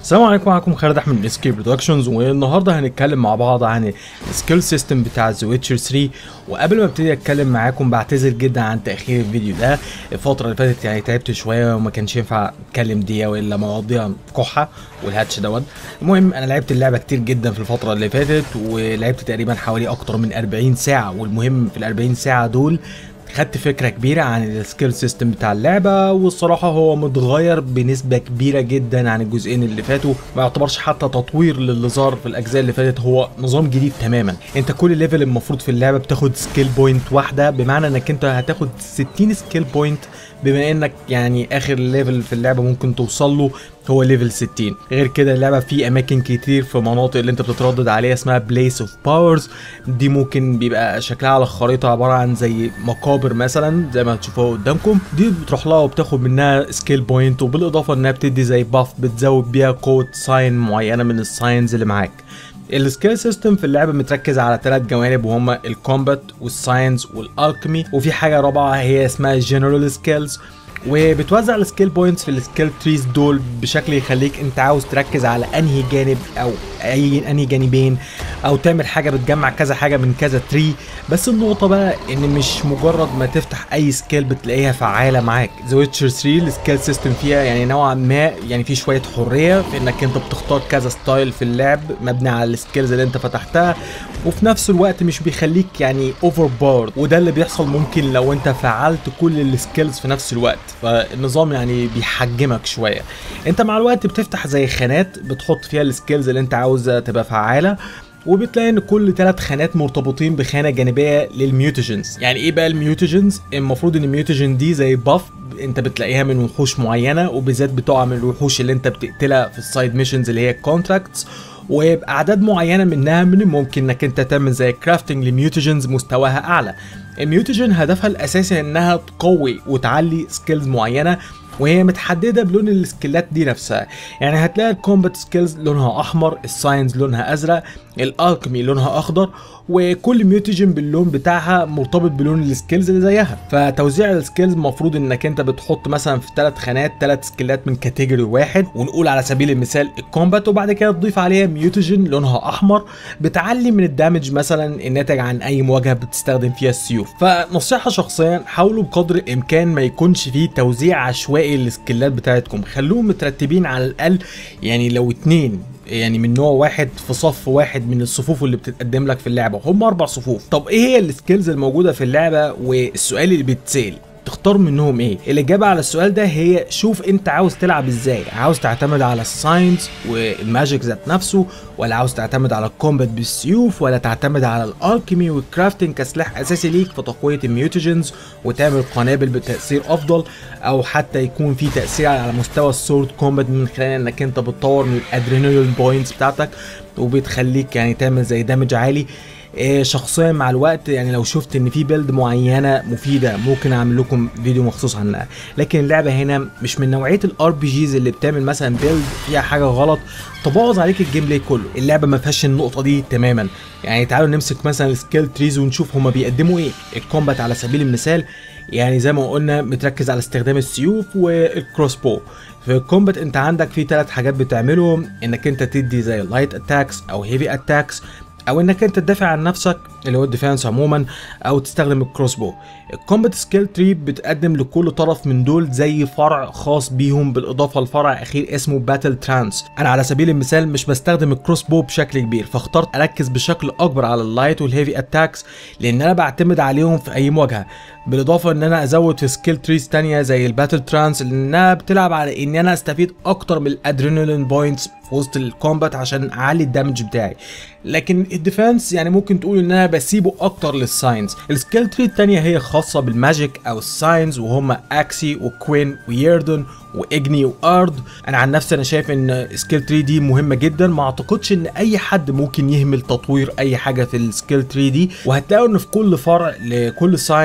السلام عليكم معكم خالد احمد من سكيل برودكشنز والنهارده هنتكلم مع بعض عن السكيل سيستم بتاع ذا ويتشر 3 وقبل ما ابتدي اتكلم معاكم بعتذر جدا عن تاخير الفيديو ده الفتره اللي فاتت يعني تعبت شويه وما كانش ينفع اتكلم دقيقه والا مواضيع كحه والهاتش دوت المهم انا لعبت اللعبه كتير جدا في الفتره اللي فاتت ولعبت تقريبا حوالي اكتر من 40 ساعه والمهم في ال 40 ساعه دول خدت فكره كبيره عن السكيل سيستم بتاع اللعبه والصراحه هو متغير بنسبه كبيره جدا عن الجزئين اللي فاتوا ما يعتبرش حتى تطوير للي ظهر في الاجزاء اللي فاتت هو نظام جديد تماما انت كل ليفل المفروض في اللعبه بتاخد سكيل بوينت واحده بمعنى انك انت هتاخد 60 سكيل بوينت بما انك يعني اخر ليفل في اللعبه ممكن توصل له هو ليفل 60 غير كده اللعبه في اماكن كتير في مناطق اللي انت بتتردد عليها اسمها بليس اوف باورز دي ممكن بيبقى شكلها على الخريطه عباره عن زي مقابر مثلا زي ما هتشوفوها قدامكم دي بتروح لها وبتاخد منها سكيل بوينت وبالاضافه انها بتدي زي باف بتزود بيها قوه ساين معينه من الساينز اللي معاك السكيل سيستم في اللعبه متركز على ثلاث جوانب وهما الكومبات والساينس والالكيمي وفي حاجه رابعه هي اسمها جنرال سكيلز وبتوزع السكيل بوينتس في السكيل تريز دول بشكل يخليك انت عاوز تركز على انهي جانب او اي انهي جانبين او تعمل حاجه بتجمع كذا حاجه من كذا تري بس النقطه بقى ان مش مجرد ما تفتح اي سكيل بتلاقيها فعاله معاك ذا ويتشر 3 السكيل سيستم فيها يعني نوعا ما يعني في شويه حريه في انك انت بتختار كذا ستايل في اللعب مبني على السكيلز اللي انت فتحتها وفي نفس الوقت مش بيخليك يعني اوفر بارد وده اللي بيحصل ممكن لو انت فعلت كل السكيلز في نفس الوقت فالنظام يعني بيحجمك شويه انت مع الوقت بتفتح زي خانات بتحط فيها السكيلز اللي انت عاوزها تبقى فعاله وبتلاقي ان كل ثلاث خانات مرتبطين بخانه جانبيه للميوتيجنز يعني ايه بقى الميوتيجنز المفروض ان الميوتيجن دي زي باف انت بتلاقيها من وحوش معينه وبالذات بتقع من الوحوش اللي انت بتقتلها في السايد ميشنز اللي هي الكونتراكتس ويبقى اعداد معينه منها من الممكن انك انت تعمل زي كرافتنج لميوتيجنز مستواها اعلى الميوتيجن هدفها الاساسي انها تقوي وتعلي سكيلز معينه وهي متحدده بلون السكيلات دي نفسها يعني هتلاقي الكومبات سكيلز لونها احمر الساينز لونها ازرق الالكمي لونها اخضر وكل ميوتيجن باللون بتاعها مرتبط بلون السكيلز اللي زيها فتوزيع السكيلز المفروض انك انت بتحط مثلا في ثلاث خانات ثلاث سكيلات من كاتيجوري واحد ونقول على سبيل المثال الكومبات وبعد كده تضيف عليها ميوتيجن لونها احمر بتعلي من الدامج مثلا الناتج عن اي مواجهه بتستخدم فيها السيوف فنصيحه شخصيا حاولوا بقدر الامكان ما يكونش فيه توزيع عشوائي للسكيلات بتاعتكم خلوهم مترتبين على الاقل يعني لو اتنين يعني من نوع واحد في صف واحد من الصفوف اللي بتتقدم لك في اللعبه هم اربع صفوف طب ايه هي السكيلز الموجوده في اللعبه والسؤال اللي بيتسال تختار منهم ايه الاجابه على السؤال ده هي شوف انت عاوز تلعب ازاي عاوز تعتمد على الساينس والماجيك ذات نفسه ولا عاوز تعتمد على الكومبات بالسيوف ولا تعتمد على الالكيمي والكرافتنج كسلاح اساسي ليك في تقويه الميوتيجنز وتعمل قنابل بتاثير افضل او حتى يكون في تاثير على مستوى السورد كومبات من خلال انك انت بتطور من الادرينالين بوينتس بتاعتك وبتخليك يعني تعمل زي دامج عالي إيه شخصيا مع الوقت يعني لو شفت ان في بيلد معينه مفيده ممكن اعمل لكم فيديو مخصوص عنها لكن اللعبه هنا مش من نوعيه الار بي جيز اللي بتعمل مثلا بيلد فيها حاجه غلط تبوظ عليك الجيم بلاي كله اللعبه ما فيهاش النقطه دي تماما يعني تعالوا نمسك مثلا السكيل تريز ونشوف هما بيقدموا ايه الكومبات على سبيل المثال يعني زي ما قلنا متركز على استخدام السيوف والكروس بو في الكومبات انت عندك في ثلاث حاجات بتعملهم انك انت تدي زي لايت اتاكس او هيفي اتاكس او انك انت تدافع عن نفسك اللي هو الديفense عموما او تستخدم الكروس بو الكومبات سكيل تري بتقدم لكل طرف من دول زي فرع خاص بيهم بالاضافه لفرع اخير اسمه باتل ترانس انا على سبيل المثال مش بستخدم الكروس بو بشكل كبير فاخترت اركز بشكل اكبر على اللايت والهيفي اتاكس لان انا بعتمد عليهم في اي مواجهه بالاضافه ان انا ازود في سكيل تريز تانية زي الباتل ترانس لانها بتلعب على ان انا استفيد اكتر من الادرينالين بوينتس في وسط الكومبات عشان اعلي الدامج بتاعي لكن الديفense يعني ممكن تقول ان انا بسيبه اكتر للساينز السكيل تري التانية هي خاصة بالماجيك او الساينز وهم اكسي وكوين ويردن واجني وارد انا عن نفسي انا شايف ان سكيل تري دي مهمه جدا ما اعتقدش ان اي حد ممكن يهمل تطوير اي حاجه في السكيل تري دي وهتلاقوا ان في كل فرع لكل ساين تاني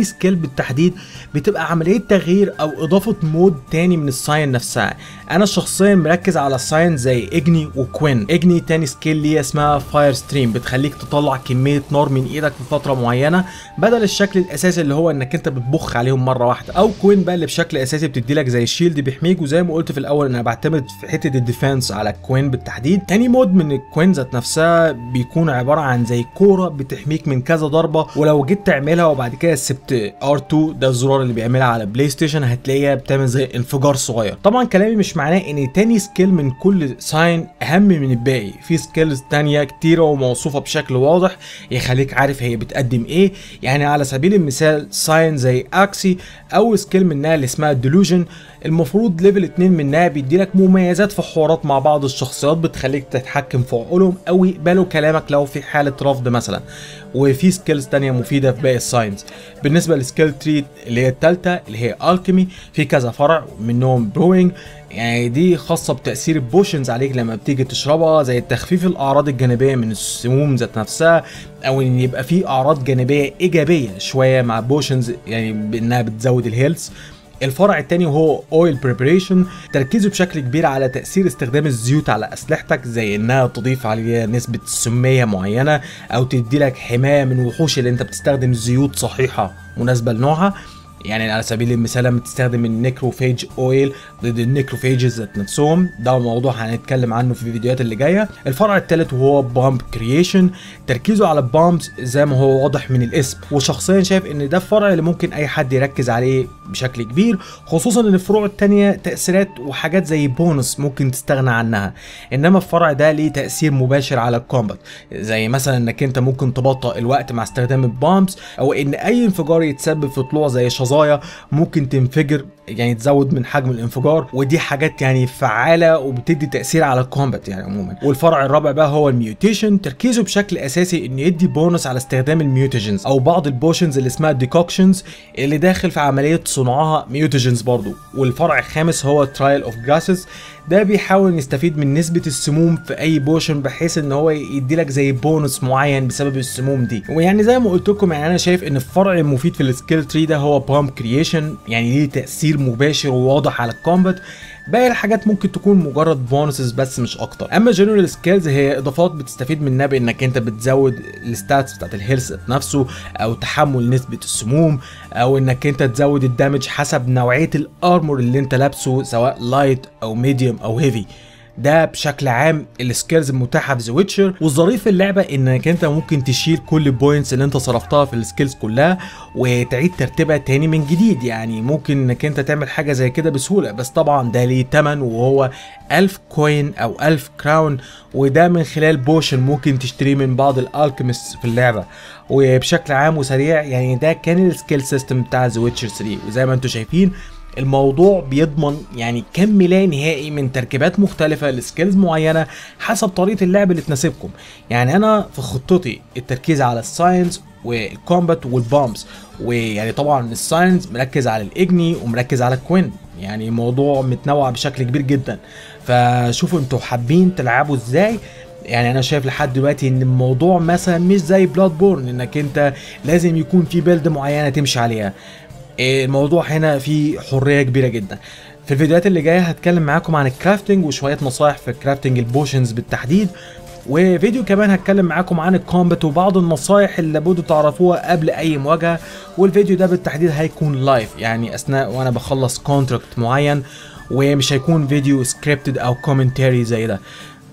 سكيل بالتحديد بتبقى عمليه تغيير او اضافه مود تاني من الساين نفسها انا شخصيا مركز على ساين زي اجني وكوين اجني تاني سكيل ليه اسمها فاير ستريم بتخليك تطلع كميه نار من ايدك في فتره معينه بدل الشكل الاساسي اللي هو انك انت بتبخ عليهم مره واحده او كوين بقى اللي بشكل اساسي بتدي لك زي الشيلد بيحميك وزي ما قلت في الاول انا بعتمد في حته الديفense على الكوين بالتحديد تاني مود من الكوين ذات نفسها بيكون عباره عن زي كوره بتحميك من كذا ضربه ولو جيت تعملها وبعد كده سبت ار2 ده الزرار اللي بيعملها على بلاي ستيشن هتلاقيها بتعمل زي انفجار صغير طبعا كلامي مش معناه ان تاني سكيل من كل ساين اهم من الباقي في سكيلز تانية كتيره وموصوفه بشكل واضح يخليك عارف هي بتقدم ايه يعني على سبيل المثال ساين زي اكسي اول سكيل منها اللي اسمها ديلوجن المفروض ليفل 2 منها بيديلك مميزات في حوارات مع بعض الشخصيات بتخليك تتحكم في عقولهم او يقبلوا كلامك لو في حاله رفض مثلا وفي سكيلز تانية مفيدة في باقي الساينز بالنسبة لسكيل تري اللي هي التالتة اللي هي الكيمي في كذا فرع منهم بروينج يعني دي خاصة بتأثير البوشنز عليك لما بتيجي تشربها زي تخفيف الأعراض الجانبية من السموم ذات نفسها أو إن يبقى في أعراض جانبية إيجابية شوية مع بوشنز يعني بإنها بتزود الهيلث الفرع الثاني وهو اويل بريبريشن تركيزه بشكل كبير على تاثير استخدام الزيوت على اسلحتك زي انها تضيف عليها نسبه سميه معينه او تدي لك حمايه من وحوش اللي انت بتستخدم زيوت صحيحه مناسبه لنوعها يعني على سبيل المثال لما تستخدم النيكروفيج اويل ضد النيكروفيجز ذات نفسهم ده موضوع هنتكلم عنه في الفيديوهات اللي جايه الفرع الثالث وهو بامب كرييشن تركيزه على البامبس زي ما هو واضح من الاسم وشخصيا شايف ان ده الفرع اللي ممكن اي حد يركز عليه بشكل كبير خصوصا ان الفروع التانية تأثيرات وحاجات زي بونص ممكن تستغنى عنها انما الفرع ده ليه تأثير مباشر على الكومبات زي مثلا انك انت ممكن تبطئ الوقت مع استخدام البامبس او ان اي انفجار يتسبب في طلوع زي شظايا ممكن تنفجر يعني تزود من حجم الانفجار ودي حاجات يعني فعاله وبتدي تاثير على الكومبات يعني عموما والفرع الرابع بقى هو الميوتيشن تركيزه بشكل اساسي انه يدي بونص على استخدام الميوتيجنز او بعض البوشنز اللي اسمها ديكوكشنز اللي داخل في عمليه صنعها ميوتيجنز برضو والفرع الخامس هو ترايل اوف جاسز ده بيحاول يستفيد من نسبة السموم في أي بوشن بحيث إن هو يدي لك زي بونص معين بسبب السموم دي ويعني زي ما قلت لكم يعني أنا شايف إن الفرع المفيد في السكيل تري ده هو بامب كرييشن يعني ليه تأثير مباشر وواضح على الكومبات باقي الحاجات ممكن تكون مجرد بونسز بس مش اكتر اما جنرال سكيلز هي اضافات بتستفيد منها بانك انت بتزود الستاتس بتاعت الهيلث نفسه او تحمل نسبه السموم او انك انت تزود الدامج حسب نوعيه الارمور اللي انت لابسه سواء لايت او ميديوم او هيفي ده بشكل عام السكيلز المتاحه في ذا ويتشر والظريف في اللعبه انك انت ممكن تشيل كل البوينتس اللي انت صرفتها في السكيلز كلها وتعيد ترتيبها تاني من جديد يعني ممكن انك انت تعمل حاجه زي كده بسهوله بس طبعا ده ليه تمن وهو 1000 كوين او 1000 كراون وده من خلال بوشن ممكن تشتريه من بعض الالكيمست في اللعبه وبشكل عام وسريع يعني ده كان السكيل سيستم بتاع ذا ويتشر 3 وزي ما انتم شايفين الموضوع بيضمن يعني كم لا نهائي من تركيبات مختلفة لسكيلز معينة حسب طريقة اللعب اللي تناسبكم يعني أنا في خطتي التركيز على الساينس والكومبات والبامبس ويعني طبعا الساينس مركز على الاجني ومركز على الكوين يعني موضوع متنوع بشكل كبير جدا فشوفوا انتوا حابين تلعبوا ازاي يعني انا شايف لحد دلوقتي ان الموضوع مثلا مش زي بلاد بورن انك انت لازم يكون في بيلد معينه تمشي عليها الموضوع هنا فيه حريه كبيره جدا في الفيديوهات اللي جايه هتكلم معاكم عن الكرافتنج وشويه نصايح في كرافتنج البوشنز بالتحديد وفيديو كمان هتكلم معاكم عن الكومبات وبعض النصايح اللي لابد تعرفوها قبل اي مواجهه والفيديو ده بالتحديد هيكون لايف يعني اثناء وانا بخلص كونتراكت معين ومش هيكون فيديو سكريبتد او كومنتاري زي ده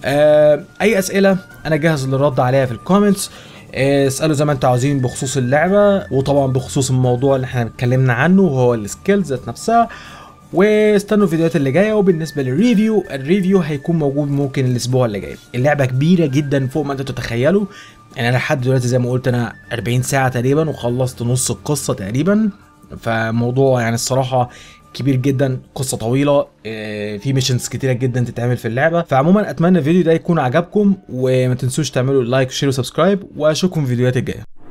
أه اي اسئله انا جاهز للرد عليها في الكومنتس اسالوا زي ما انتوا عاوزين بخصوص اللعبه وطبعا بخصوص الموضوع اللي احنا اتكلمنا عنه وهو السكيلز ذات نفسها واستنوا الفيديوهات اللي جايه وبالنسبه للريفيو الريفيو هيكون موجود ممكن الاسبوع اللي جاي اللعبه كبيره جدا فوق ما انتوا تتخيلوا يعني انا لحد دلوقتي زي ما قلت انا 40 ساعه تقريبا وخلصت نص القصه تقريبا فموضوع يعني الصراحه كبير جدا قصه طويله في ميشنز كتيره جدا تتعمل في اللعبه فعموما اتمنى الفيديو ده يكون عجبكم وما تنسوش تعملوا لايك وشير وسبسكرايب واشوفكم في الفيديوهات الجايه